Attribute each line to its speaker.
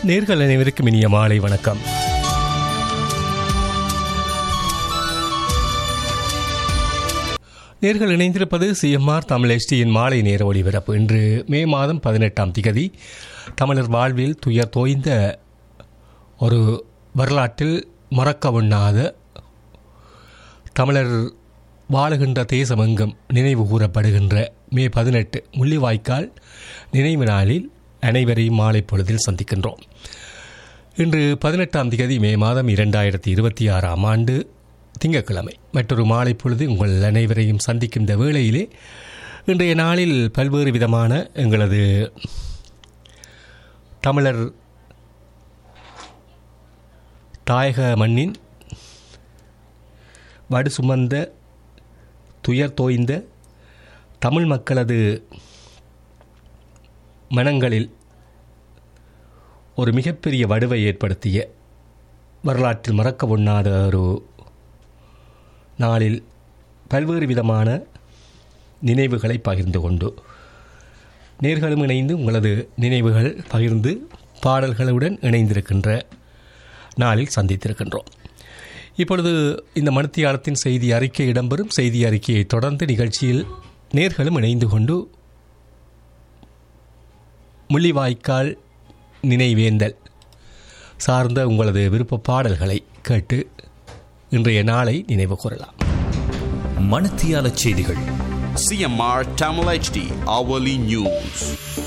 Speaker 1: நேர்கள் அனைவருக்கும் இனிய மாலை வணக்கம் நேர்கள் இணைந்திருப்பது சிஎம்ஆர் தமிழ் எஸ்டியின் மாலை நேர ஒளிபரப்பு இன்று மே மாதம் பதினெட்டாம் திகதி தமிழர் வாழ்வில் துயர் தோய்ந்த ஒரு வரலாற்றில் மறக்க ஒண்ணாத தமிழர் வாழுகின்ற தேசமெங்கும் நினைவு கூறப்படுகின்ற மே பதினெட்டு முள்ளிவாய்க்கால் நினைவு நாளில் அனைவரையும் மாலை பொழுதில் சந்திக்கின்றோம் இன்று பதினெட்டாம் திகதி மே மாதம் இரண்டாயிரத்தி இருபத்தி ஆறாம் ஆண்டு திங்கட்கிழமை மற்றொரு மாலை பொழுது உங்கள் அனைவரையும் சந்திக்கும் இந்த வேளையிலே இன்றைய நாளில் பல்வேறு விதமான எங்களது தமிழர் தாயக மண்ணின் வடு சுமந்த துயர் தோய்ந்த தமிழ் மக்களது மனங்களில் ஒரு மிகப்பெரிய வடுவை ஏற்படுத்திய வரலாற்றில் மறக்க ஒண்ணாத ஒரு நாளில் பல்வேறு விதமான நினைவுகளை பகிர்ந்து கொண்டு நேர்களும் இணைந்து உங்களது நினைவுகள் பகிர்ந்து பாடல்களுடன் இணைந்திருக்கின்ற நாளில் சந்தித்திருக்கின்றோம் இப்பொழுது இந்த மணித்தியாலத்தின் செய்தி அறிக்கை இடம்பெறும் செய்தி அறிக்கையை தொடர்ந்து நிகழ்ச்சியில் நேர்களும் இணைந்து கொண்டு முள்ளிவாய்க்கால் நினைவேந்தல் சார்ந்த உங்களது விருப்ப பாடல்களை கேட்டு இன்றைய நாளை நினைவு கூறலாம்
Speaker 2: மணத்தியால செய்திகள்
Speaker 3: CMR Tamil HD hourly news.